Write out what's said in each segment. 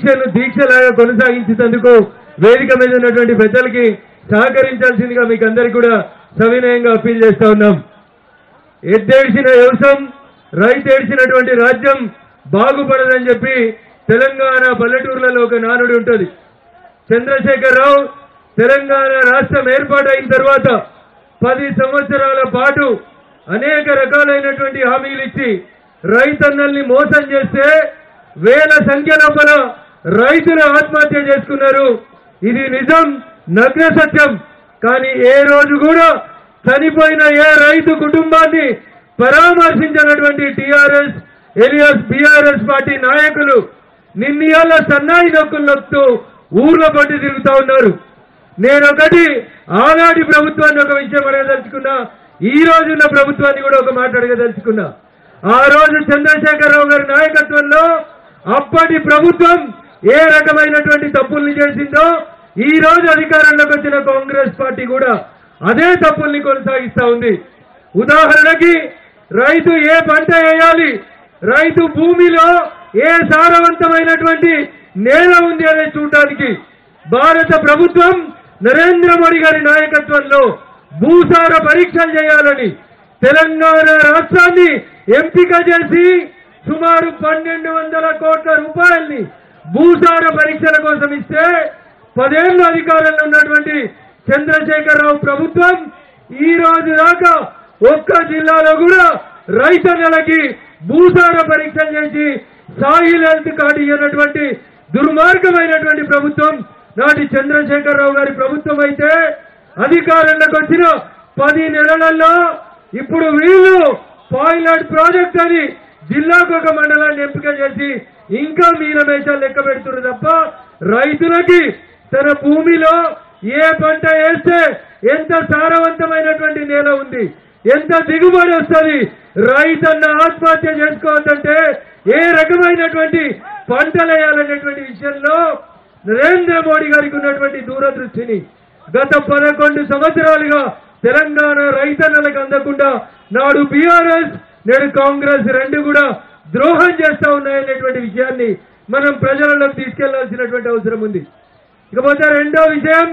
దీక్షను దీక్షలాగా కొనసాగించేందుకు వేదిక మీద ఉన్నటువంటి పెద్దలకి సహకరించాల్సిందిగా మీకు అందరికీ కూడా సవినయంగా అప్పీల్ చేస్తా ఉన్నాం ఎద్దేడ్చిన వ్యవసాయం రైతు ఏడ్చినటువంటి రాజ్యం బాగుపడదని చెప్పి తెలంగాణ పల్లెటూర్లలో ఒక నానుడి ఉంటుంది చంద్రశేఖరరావు తెలంగాణ రాష్ట్రం ఏర్పాటైన తర్వాత పది సంవత్సరాల పాటు అనేక రకాలైనటువంటి హామీలు ఇచ్చి రైతన్నల్ని మోసం చేస్తే వేల సంఖ్య లోపల రైతులు ఆత్మహత్య చేసుకున్నారు ఇది నిజం నగ్న సత్యం కానీ ఏ రోజు కూడా చనిపోయిన ఏ రైతు కుటుంబాన్ని పరామర్శించినటువంటి టిఆర్ఎస్ ఎలియస్ బిఆర్ఎస్ పార్టీ నాయకులు నిన్నయాల సన్నాయి నొక్కులు నొక్కుతూ ఊర్లో పట్టి తిరుగుతా ఉన్నారు నేనొకటి ఆనాటి ప్రభుత్వాన్ని ఒక విషయం అడగదలుచుకున్నా ఈ రోజున్న ప్రభుత్వాన్ని కూడా ఒక మాట అడగదలుచుకున్నా ఆ రోజు చంద్రశేఖరరావు గారి నాయకత్వంలో అప్పటి ప్రభుత్వం ఏ రకమైనటువంటి తప్పుల్ని చేసిందో ఈ రోజు అధికారంలోకి వచ్చిన కాంగ్రెస్ పార్టీ కూడా అదే తప్పుల్ని కొనసాగిస్తా ఉంది ఉదాహరణకి రైతు ఏ పంట వేయాలి రైతు భూమిలో ఏ సారవంతమైనటువంటి నేల ఉంది అనేది చూడడానికి భారత ప్రభుత్వం నరేంద్ర మోడీ గారి నాయకత్వంలో భూసార పరీక్షలు చేయాలని తెలంగాణ రాష్ట్రాన్ని ఎంపిక చేసి సుమారు పన్నెండు వందల కోట్ల రూపాయల్ని భూసార పరీక్షల కోసం ఇస్తే పదేళ్ళు అధికారంలో ఉన్నటువంటి చంద్రశేఖరరావు ప్రభుత్వం ఈ రోజు దాకా ఒక్క జిల్లాలో కూడా రైతన్నలకి భూసార పరీక్షలు చేసి సాయిల్ హెల్త్ కార్డు ఇవ్వనటువంటి దుర్మార్గమైనటువంటి ప్రభుత్వం నాటి చంద్రశేఖరరావు గారి ప్రభుత్వం అయితే అధికారంలోకి వచ్చిన పది నెలలలో ఇప్పుడు వీళ్ళు పాయిలట్ ప్రాజెక్ట్ అని జిల్లాకు ఒక మండలాన్ని ఎంపిక చేసి ఇంకా మీనమేషాలు లెక్క పెడుతున్నారు తప్ప రైతులకి తన భూమిలో ఏ పంట వేస్తే ఎంత సారవంతమైనటువంటి నేల ఉంది ఎంత దిగుబడి వస్తుంది రైతన్న ఆత్మహత్య చేసుకోవద్దంటే ఏ రకమైనటువంటి పంటలు వేయాలనేటువంటి విషయంలో నరేంద్ర మోడీ గారికి ఉన్నటువంటి దూరదృష్టిని గత పదకొండు సంవత్సరాలుగా తెలంగాణ రైతన్నలకు అందకుండా నాడు బీఆర్ఎస్ నేడు కాంగ్రెస్ రెండు కూడా ద్రోహం చేస్తా ఉన్నాయనేటువంటి విషయాన్ని మనం ప్రజలలోకి తీసుకెళ్లాల్సినటువంటి అవసరం ఉంది ఇకపోతే రెండో విషయం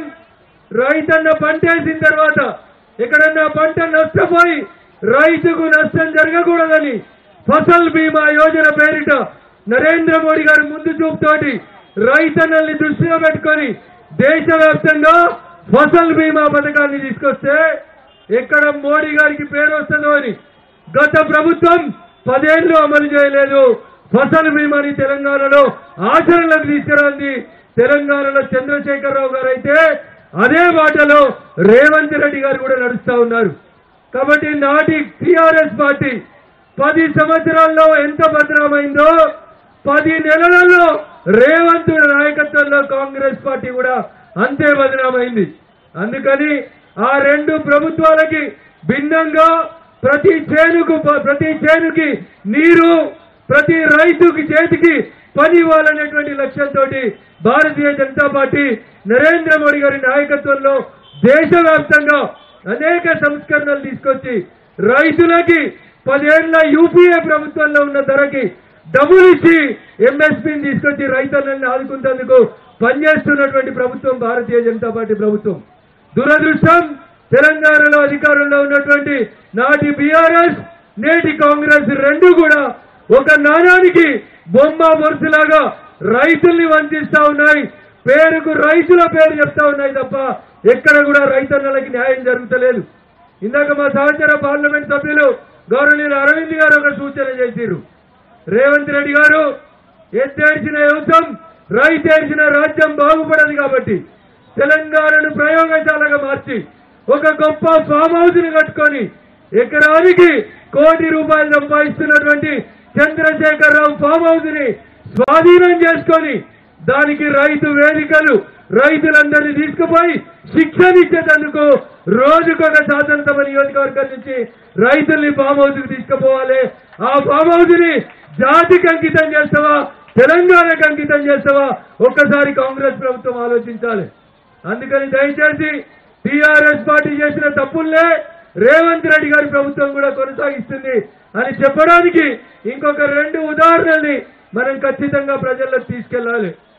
రైతన్న పంట వేసిన తర్వాత ఎక్కడన్నా పంట నష్టపోయి రైతుకు నష్టం జరగకూడదని ఫసల్ బీమా యోజన పేరిట నరేంద్ర మోడీ గారు ముందు చూపుతోటి రైతన్నల్ని దృష్టిలో పెట్టుకొని దేశవ్యాప్తంగా ఫసల్ బీమా పథకాన్ని తీసుకొస్తే ఎక్కడ మోడీ గారికి పేరు వస్తుందో అని గత ప్రభుత్వం పదేళ్లు అమలు చేయలేదు ఫసల్ బీమాని తెలంగాణలో ఆచరణలోకి తీసుకురాంది తెలంగాణలో చంద్రశేఖరరావు గారు అయితే అదే బాటలో రేవంత్ రెడ్డి గారు కూడా నడుస్తా ఉన్నారు కాబట్టి నాటి టిఆర్ఎస్ పార్టీ పది సంవత్సరాల్లో ఎంత భద్రమైందో పది నెలలలో రేవంత్ నాయకత్వంలో కాంగ్రెస్ పార్టీ కూడా అంతే బదనామైంది అందుకని ఆ రెండు ప్రభుత్వాలకి భిన్నంగా ప్రతి చేనుకు ప్రతి చేనుకి నీరు ప్రతి రైతుకి చేతికి పని ఇవ్వాలనేటువంటి లక్ష్యంతో భారతీయ జనతా పార్టీ నరేంద్ర మోడీ గారి నాయకత్వంలో దేశవ్యాప్తంగా అనేక సంస్కరణలు తీసుకొచ్చి రైతులకి పదేళ్ల యూపీఏ ప్రభుత్వంలో ఉన్న ధరకి డబ్బులు ఇచ్చి ఎంఎస్పీని తీసుకొచ్చి రైతులను ఆదుకుంటేందుకు పనిచేస్తున్నటువంటి ప్రభుత్వం భారతీయ జనతా పార్టీ ప్రభుత్వం దురదృష్టం తెలంగాణలో అధికారంలో ఉన్నటువంటి నాటి బీఆర్ఎస్ నేటి కాంగ్రెస్ రెండు కూడా ఒక నాణానికి బొమ్మ మొరుసులాగా రైతుల్ని వంచిస్తా ఉన్నాయి పేరుకు రైతుల పేరు చెప్తా ఉన్నాయి తప్ప ఎక్కడ కూడా రైతన్నలకి న్యాయం జరుగుతలేదు ఇందాక మా సహచర పార్లమెంట్ సభ్యులు గౌరవనీయులు అరవింద్ గారు ఒక సూచన చేసిరు రేవంత్ రెడ్డి గారు ఎత్తేడ్చిన యువతం రైతేడ్చిన రాజ్యం బాగుపడదు కాబట్టి తెలంగాణను ప్రయోగశాలగా మార్చి ఒక గొప్ప ఫామ్ హౌస్ ని కట్టుకొని ఎకరానికి కోటి రూపాయలు సంపాదిస్తున్నటువంటి చంద్రశేఖరరావు ఫామ్ హౌస్ ని స్వాధీనం చేసుకొని దానికి రైతు వేదికలు రైతులందరినీ తీసుకుపోయి శిక్షణ ఇచ్చేటందుకు రోజుకొక శాసనసభ నియోజకవర్గం నుంచి రైతుల్ని ఫామ్ హౌస్ కి తీసుకుపోవాలి ఆ ఫామ్ హౌస్ ని జాతికి అంకితం చేస్తావా తెలంగాణకు అంకితం చేస్తావా ఒక్కసారి కాంగ్రెస్ ప్రభుత్వం ఆలోచించాలి అందుకని దయచేసి టీఆర్ఎస్ పార్టీ చేసిన తప్పుల్నే రేవంత్ రెడ్డి గారి ప్రభుత్వం కూడా కొనసాగిస్తుంది అని చెప్పడానికి ఇంకొక రెండు ఉదాహరణల్ని మనం ఖచ్చితంగా ప్రజల్లోకి తీసుకెళ్లాలి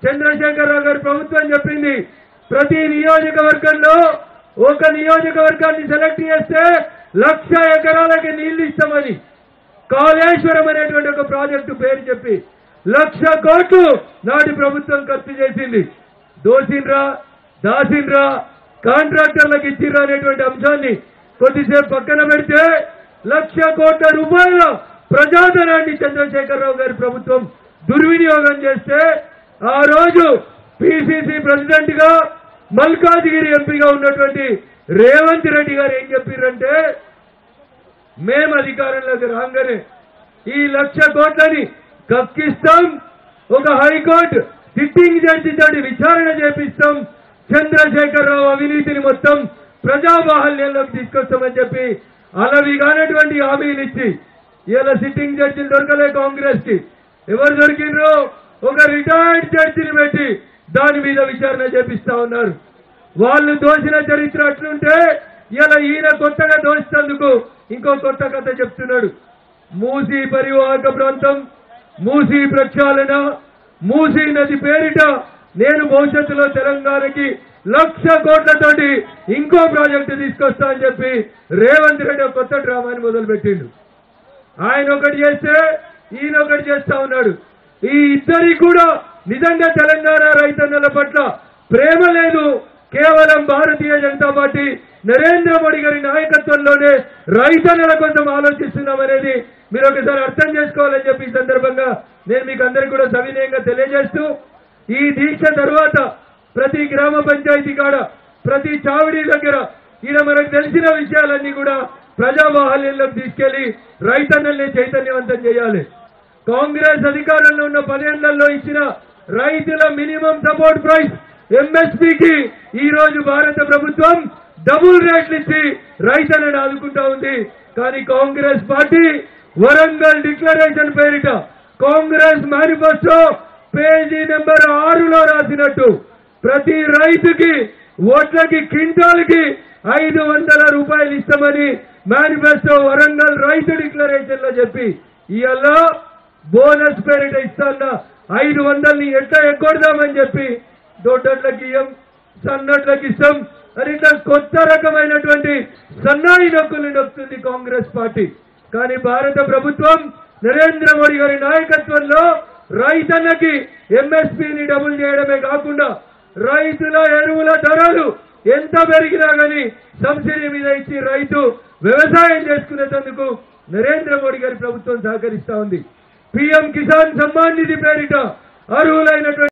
చంద్రశేఖరరావు గారి ప్రభుత్వం చెప్పింది ప్రతి నియోజకవర్గంలో ఒక నియోజకవర్గాన్ని సెలెక్ట్ చేస్తే లక్ష ఎకరాలకి నీళ్లు ఇస్తామని కాళేశ్వరం అనేటువంటి ఒక ప్రాజెక్టు పేరు చెప్పి లక్ష కోట్లు నాటి ప్రభుత్వం ఖర్చు చేసింది దోసిండ్రా దాసిండ్రా కాంట్రాక్టర్లకు ఇచ్చిర్రా అనేటువంటి అంశాన్ని కొద్దిసేపు పక్కన పెడితే లక్ష కోట్ల రూపాయల ప్రజాధనాన్ని చంద్రశేఖరరావు గారి ప్రభుత్వం దుర్వినియోగం చేస్తే ఆ రోజు పిసిసి ప్రెసిడెంట్ గా మల్కాజిగిరి ఎంపీగా ఉన్నటువంటి రేవంత్ రెడ్డి గారు ఏం చెప్పారంటే మేము అధికారంలోకి రాగానే ఈ లక్ష కోట్లని కక్కిస్తాం ఒక హైకోర్టు సిట్టింగ్ జడ్జి తోటి విచారణ చేపిస్తాం చంద్రశేఖరరావు అవినీతిని మొత్తం ప్రజాబాహల్యంలోకి తీసుకొస్తామని చెప్పి అలవి కానటువంటి హామీలు ఇచ్చి ఇలా సిట్టింగ్ జడ్జిలు దొరకలే కాంగ్రెస్ కి ఎవరు దొరికిండ్రు ఒక రిటైర్డ్ జడ్జిని పెట్టి దాని మీద విచారణ చేపిస్తా ఉన్నారు వాళ్ళు దోషిన చరిత్ర అట్లుంటే ఇలా ఈయన కొత్తగా దోషినందుకు ఇంకో కొత్త కథ చెప్తున్నాడు మూసీ పరివాహక ప్రాంతం మూసీ ప్రక్షాళన మూసీ నది పేరిట నేను భవిష్యత్తులో తెలంగాణకి లక్ష కోట్లతోటి ఇంకో ప్రాజెక్టు తీసుకొస్తా అని చెప్పి రేవంత్ రెడ్డి ఒక కొత్త డ్రామాని మొదలుపెట్టిండు ఆయన ఒకటి చేస్తే ఈయన ఒకటి చేస్తా ఉన్నాడు ఈ ఇద్దరికి కూడా నిజంగా తెలంగాణ రైతన్నల పట్ల ప్రేమ లేదు కేవలం భారతీయ జనతా పార్టీ నరేంద్ర మోడీ గారి నాయకత్వంలోనే రైతన్నల కోసం ఆలోచిస్తున్నామనేది మీరు ఒకసారి అర్థం చేసుకోవాలని చెప్పి ఈ సందర్భంగా నేను మీకు అందరికీ కూడా సవినయంగా తెలియజేస్తూ ఈ దీక్ష తరువాత ప్రతి గ్రామ పంచాయతీ కాడ ప్రతి చావిడి దగ్గర ఈయన మనకు తెలిసిన విషయాలన్నీ కూడా ప్రజాబాహల్యంలోకి తీసుకెళ్లి రైతన్నల్ని చైతన్యవంతం చేయాలి కాంగ్రెస్ అధికారంలో ఉన్న పదేళ్లలో ఇచ్చిన రైతుల మినిమం సపోర్ట్ ప్రైస్ ఎంఎస్పీకి ఈ రోజు భారత ప్రభుత్వం డబుల్ రేట్లు ఇచ్చి రైతులను ఆదుకుంటా ఉంది కానీ కాంగ్రెస్ పార్టీ వరంగల్ డిక్లరేషన్ పేరిట కాంగ్రెస్ మేనిఫెస్టో పేజీ నెంబర్ ఆరులో రాసినట్టు ప్రతి రైతుకి ఓట్లకి క్వింటాల్కి ఐదు వందల రూపాయలు ఇస్తామని మేనిఫెస్టో వరంగల్ రైతు డిక్లరేషన్ లో చెప్పి ఇవాళ బోనస్ పేరిట ఇస్తాన్న ఐదు వందల్ని ఎట్లా ఎగ్గొడదామని చెప్పి దొడ్డట్లకి ఇయ్యం సన్నట్లకి ఇస్తాం అని ఇట్లా కొత్త రకమైనటువంటి సన్నాయి నొక్కులు నొక్కుతుంది కాంగ్రెస్ పార్టీ కానీ భారత ప్రభుత్వం నరేంద్ర మోడీ గారి నాయకత్వంలో రైతన్నకి ఎంఎస్పీని డబుల్ చేయడమే కాకుండా రైతుల ఎరువుల ధరలు ఎంత పెరిగినా గానీ సబ్సిడీ మీద ఇచ్చి రైతు వ్యవసాయం చేసుకునేందుకు నరేంద్ర మోడీ గారి ప్రభుత్వం సహకరిస్తా ఉంది పిఎం కిసాన్ సమ్మాన్ నిధి పేరిట అర్హులైనటువంటి